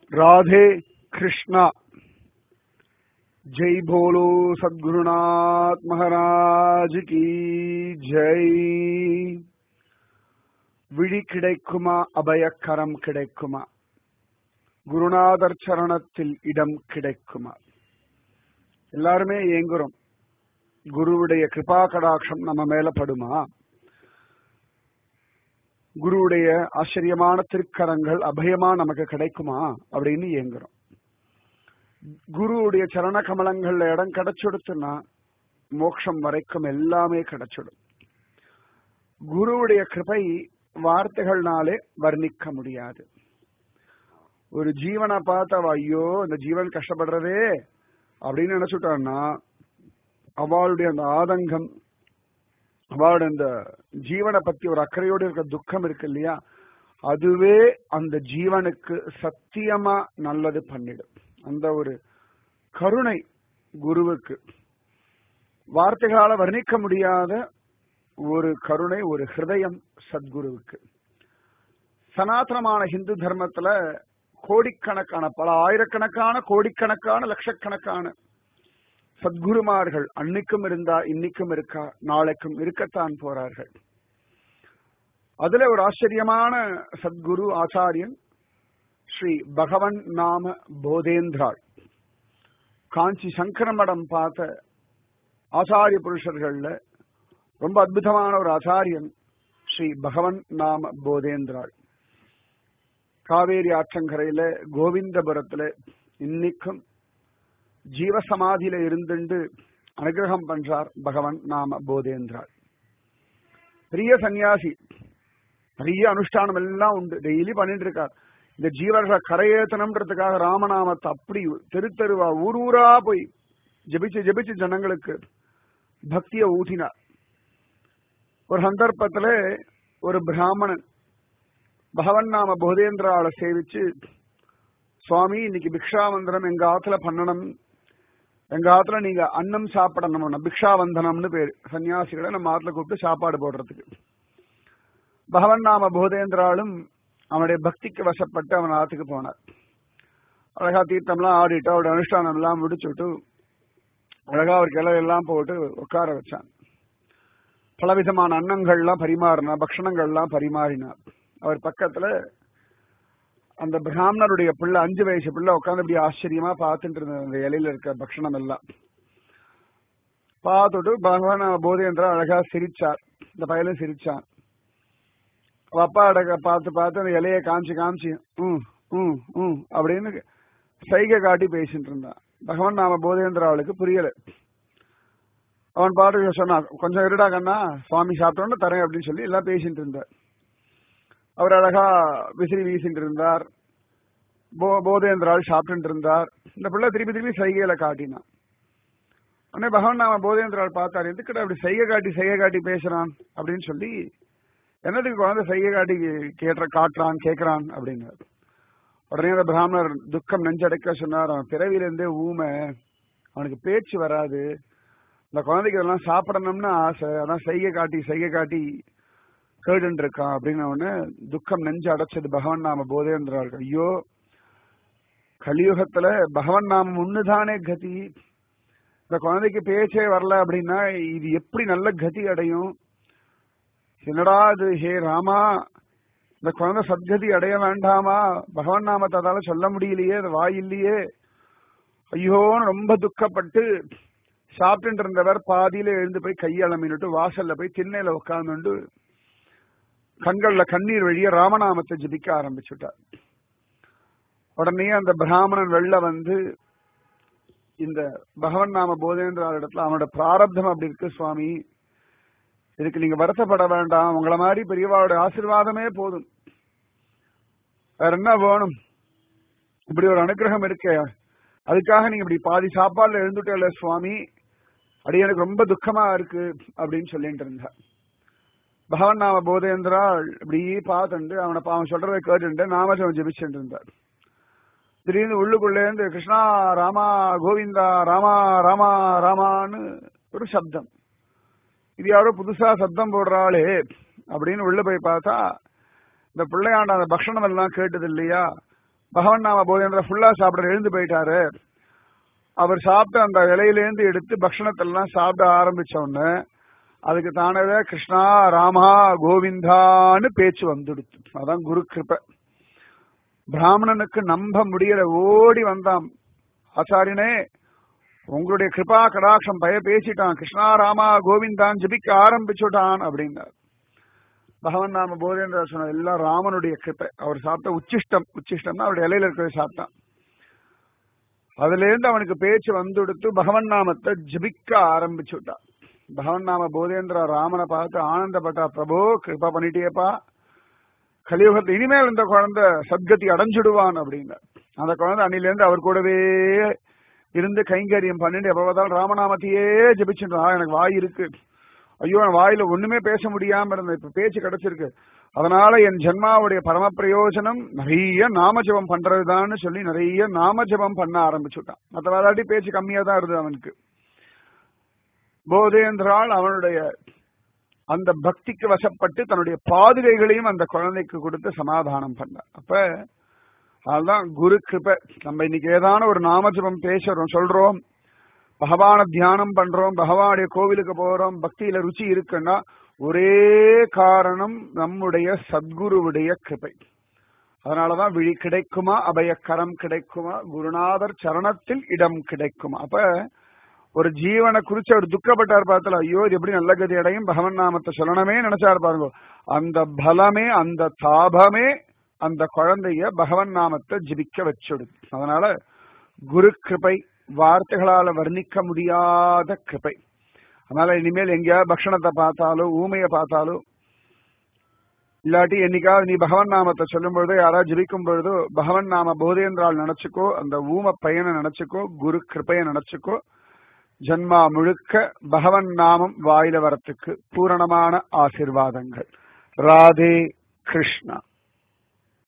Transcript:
राधे कृष्णा जय बोलो सद्गुरुनाथ महाराज की ஜெய் விழி கிடைக்குமா அபயக்கரம் கிடைக்குமா குருநாதர் சரணத்தில் இடம் கிடைக்குமா எல்லாருமே ஏங்குறோம் குருவுடைய கிருபா கடாட்சம் நம்ம மேல படுமா குருவுடைய ஆச்சரியமான திருக்கரங்கள் அபயமா நமக்கு கிடைக்குமா அப்படின்னு ஏங்குறோம் குருவுடைய சரண கமலங்கள்ல இடம் கிடைச்சுடுத்துன்னா மோட்சம் வரைக்கும் எல்லாமே கிடைச்சிடும் குருவுடைய கிருபை வார்த்தைகள்னாலே வர்ணிக்க முடியாது ஒரு ஜீவனை பார்த்து அவ ஐயோ இந்த ஜீவன் கஷ்டப்படுறதே அப்படின்னு நினைச்சுட்டான்னா அவளுடைய அந்த ஆதங்கம் அவளோட அந்த ஜீவனை பத்தி ஒரு அக்கறையோடு இருக்க துக்கம் இருக்கு இல்லையா அதுவே அந்த ஜீவனுக்கு சத்தியமா நல்லது பண்ணிடும் அந்த ஒரு கருணை குருவுக்கு வார்த்தைகளால வர்ணிக்க முடியாத ஒரு கருணை ஒரு ஹிருதயம் சத்குருவுக்கு சனாதனமான ஹிந்து தர்மத்துல கோடிக்கணக்கான பல ஆயிரக்கணக்கான கோடிக்கணக்கான லட்சக்கணக்கான சத்குருமார்கள் அன்னைக்கும் இருந்தா இன்னைக்கும் இருக்கா நாளைக்கும் இருக்கத்தான் போறார்கள் அதுல ஒரு ஆச்சரியமான சத்குரு ஆச்சாரியன் ஸ்ரீ பகவன் நாம போதேந்திராள் காஞ்சி சங்கரமடம் பார்த்த ஆச்சாரிய புருஷர்கள்ல ரொம்ப அற்புதமான ஒரு ஆச்சாரியன் ஸ்ரீ பகவன் நாம போதேந்திராள் காவேரி ஆற்றங்கரையில கோவிந்தபுரத்துல இன்னைக்கும் ஜீவசமாதியில இருந்துண்டு அனுகிரகம் பண்றார் பகவன் நாம போதேந்திராள் பெரிய சன்னியாசி நிறைய அனுஷ்டானம் எல்லாம் உண்டு டெய்லி பண்ணிட்டு இருக்கார் இந்த ஜீவர்களை கரையேத்தனம்ன்றதுக்காக ராமநாமத்தை அப்படி தெரு தெருவா ஊர் ஊரா போய் ஜபிச்சு ஜபிச்சு ஜனங்களுக்கு பக்திய ஊட்டினார் ஒரு சந்தர்ப்பத்துல ஒரு பிராமணன் பகவன் நாம போதேந்திராவை சேவிச்சு சுவாமி இன்னைக்கு பிக்ஷாவந்தனம் எங்க ஆத்துல பண்ணணும் எங்க ஆத்துல நீங்க அன்னம் சாப்பிடணும் பிக்ஷாவந்தனம்னு பேரு சன்னியாசிகளை நம்ம ஆத்துல கூப்பிட்டு சாப்பாடு போடுறதுக்கு பகவன் நாம போதேந்திராலும் அவனுடைய பக்திக்கு வசப்பட்டு அவன் ஆத்துக்கு போனார் அழகா தீர்த்தம்லாம் ஆடிட்டு அவருடைய அனுஷ்டானம் எல்லாம் முடிச்சுட்டு அழகா அவர் கிளறெல்லாம் போட்டு உட்கார வச்சான் பலவிதமான அன்னங்கள்லாம் பரிமாறினார் பக்ஷணங்கள்லாம் பரிமாறினார் அவர் பக்கத்துல அந்த பிராமணருடைய பிள்ளை அஞ்சு வயசு பிள்ளை உட்காந்து இப்படி ஆச்சரியமா பார்த்துட்டு இருந்த அந்த இலையில இருக்க பக்ஷணம் எல்லாம் பார்த்துட்டு பகவான் போதேந்திரா அழகா சிரிச்சார் இந்த பயலும் சிரிச்சான் அவ அப்பா அடக்க பார்த்து பார்த்து அந்த இலையை காமிச்சு காமிச்சு ம் ம் ம் அப்படின்னு சைகை காட்டி பேசிட்டு இருந்தான் பகவான் நாம போதேந்திரா அவளுக்கு புரியல அவன் பாட்டு சொன்னான் கொஞ்சம் இருடா கண்ணா சுவாமி சாப்பிட்டோன்னு தரேன் அப்படின்னு சொல்லி எல்லாம் பேசிட்டு இருந்தார் அவர் அழகா விசிறி வீசிட்டு இருந்தார் போ போதேந்திராள் சாப்பிட்டு இருந்தார் இந்த பிள்ளை திருப்பி திருப்பி சைகையில காட்டினான் உடனே பகவான் நாம போதேந்திராள் பார்த்தார் எதுக்கிட்ட அப்படி சைகை காட்டி சைகை காட்டி பேசுறான் அப்படின்னு சொல்லி என்னதுக்கு குழந்தை சைகை காட்டி கேட்ட காட்டுறான் கேட்கறான் அப்படின்னாரு உடனே அந்த பிராமணர் துக்கம் நெஞ்சடைக்க சொன்னார் அவன் பிறவிலிருந்தே ஊமை அவனுக்கு பேச்சு வராது இந்த குழந்தைக்கு இதெல்லாம் சாப்பிடணும்னு ஆசை அதான் சைகை காட்டி சைகை காட்டி கேடுன்னு இருக்கான் அப்படின்னு அவனு துக்கம் நெஞ்சு அடைச்சது பகவன் நாம போதேந்திராள் ஐயோ கலியுகத்துல பகவன் நாமம் ஒண்ணுதானே கதி இந்த குழந்தைக்கு பேச்சே வரல அப்படின்னா இது எப்படி நல்ல கதி அடையும் என்னடா இது ஹே ராமா இந்த குழந்தை சத்கதி அடைய வேண்டாமா பகவான் நாமத்தை அதால சொல்ல முடியலையே அது வாய் இல்லையே ஐயோன்னு ரொம்ப துக்கப்பட்டு சாப்பிட்டு இருந்தவர் பாதியில எழுந்து போய் கையளமின்னுட்டு வாசல்ல போய் திண்ணையில உட்கார்ந்துட்டு கண்கள்ல கண்ணீர் வழிய ராமநாமத்தை ஜபிக்க ஆரம்பிச்சுட்டார் உடனே அந்த பிராமணன் வெளில வந்து இந்த பகவன் நாம போதேந்திர இடத்துல அவனோட பிராரப்தம் அப்படி இருக்கு சுவாமி இதுக்கு நீங்க வருத்தப்பட வேண்டாம் உங்களை மாதிரி பெரியவாவோட ஆசீர்வாதமே போதும் வேற என்ன வேணும் இப்படி ஒரு அனுகிரகம் இருக்கே அதுக்காக நீங்க இப்படி பாதி சாப்பாடுல எழுந்துட்டே சுவாமி அடி எனக்கு ரொம்ப துக்கமா இருக்கு அப்படின்னு சொல்லிட்டு இருந்தா பகவன் நாம போதேந்திரா இப்படி பார்த்துண்டு அவனை அவன் சொல்றதை கேட்டுட்டு நாம ஜபிச்சுட்டு இருந்தார் திடீர்னு உள்ளுக்குள்ளே இருந்து கிருஷ்ணா ராமா கோவிந்தா ராமா ராமா ராமான்னு ஒரு சப்தம் இது யாரோ புதுசா சத்தம் போடுறாளே அப்படின்னு உள்ள போய் பார்த்தா இந்த பிள்ளையாண்ட அந்த பக்ஷணம் எல்லாம் கேட்டது இல்லையா பகவன் நாம போதேந்திர ஃபுல்லா சாப்பிட எழுந்து போயிட்டாரு அவர் சாப்பிட்ட அந்த இலையிலேருந்து எடுத்து பக்ஷணத்தெல்லாம் சாப்பிட ஆரம்பிச்ச உடனே அதுக்கு தானவே கிருஷ்ணா ராமா கோவிந்தான்னு பேச்சு வந்துடுத்து அதான் குரு கிருப பிராமணனுக்கு நம்ப முடியல ஓடி வந்தான் ஆச்சாரியனே உங்களுடைய கிருபா கடாட்சம் பய பேசிட்டான் கிருஷ்ணா ராமா கோவிந்தான் ஜபிக்க ஆரம்பிச்சுட்டான் அப்படின்னார் பகவன் நாம போதேந்திர சொன்ன எல்லாம் ராமனுடைய கிருப்பை அவர் சாப்பிட்ட உச்சிஷ்டம் உச்சிஷ்டம்னா அவருடைய இலையில இருக்கிறத சாப்பிட்டான் அதுல இருந்து அவனுக்கு பேச்சு வந்துடுத்து பகவன் நாமத்தை ஜபிக்க ஆரம்பிச்சுட்டான் பகவன் நாம போதேந்திர ராமனை பார்த்து ஆனந்தப்பட்டா பிரபு கிருப்பா பண்ணிட்டியப்பா கலியுகத்தை இனிமேல் இந்த குழந்தை சத்கதி அடைஞ்சிடுவான் அப்படின்னு அந்த குழந்தை அன்னிலேருந்து அவர் கூடவே இருந்து கைங்கரியம் பண்ணிட்டு எப்ப பார்த்தாலும் ராமநாமத்தையே ஜபிச்சுட்டான் எனக்கு வாய் இருக்கு ஐயோ என் வாயில ஒண்ணுமே பேச முடியாம இருந்த இப்ப பேச்சு கிடைச்சிருக்கு அதனால என் ஜென்மாவுடைய பரம பிரயோஜனம் நிறைய நாமஜபம் பண்றதுதான்னு சொல்லி நிறைய நாமஜபம் பண்ண ஆரம்பிச்சுட்டான் மற்ற வாதாட்டி பேச்சு கம்மியா தான் இருந்தது அவனுக்கு போதேந்திரால் அவனுடைய அந்த பக்திக்கு வசப்பட்டு தன்னுடைய பாதுகைகளையும் அந்த குழந்தைக்கு கொடுத்து சமாதானம் பண்ணார் அப்ப அதுதான் குரு கிருப நம்ம இன்னைக்கு ஏதான ஒரு நாமஜபம் பேசுறோம் சொல்றோம் பகவான தியானம் பண்றோம் பகவானுடைய கோவிலுக்கு போறோம் பக்தியில ருச்சி இருக்குன்னா ஒரே காரணம் நம்முடைய சத்குருவுடைய கிருபை அதனாலதான் விழி கிடைக்குமா அபயக்கரம் கிடைக்குமா குருநாதர் சரணத்தில் இடம் கிடைக்குமா அப்ப ஒரு ஜீவனை குறிச்சு அவர் துக்கப்பட்டார் பார்த்தல ஐயோ இது எப்படி நல்ல கதி அடையும் பகவன் நாமத்தை சொல்லணுமே நினைச்சாரு பாருங்க அந்த பலமே அந்த தாபமே அந்த குழந்தைய பகவன் நாமத்தை ஜிபிக்க வச்சுடு அதனால குரு கிருபை வார்த்தைகளால வர்ணிக்க முடியாத கிருபை அதனால இனிமேல் எங்கேயாவது பக்ஷணத்தை பார்த்தாலோ ஊமைய பார்த்தாலோ இல்லாட்டி என்னைக்காவது நீ பகவன் நாமத்தை சொல்லும் பொழுதோ யாராவது ஜபிக்கும் பொழுதோ பகவன் நாம போதேந்திரால் நினைச்சுக்கோ அந்த ஊம பையனை நினைச்சுக்கோ குரு கிருப்பைய நினைச்சுக்கோ ஜன்மா முழுக்க பகவன் நாமம் வாயில வரத்துக்கு பூரணமான ஆசிர்வாதங்கள் ராதே கிருஷ்ணா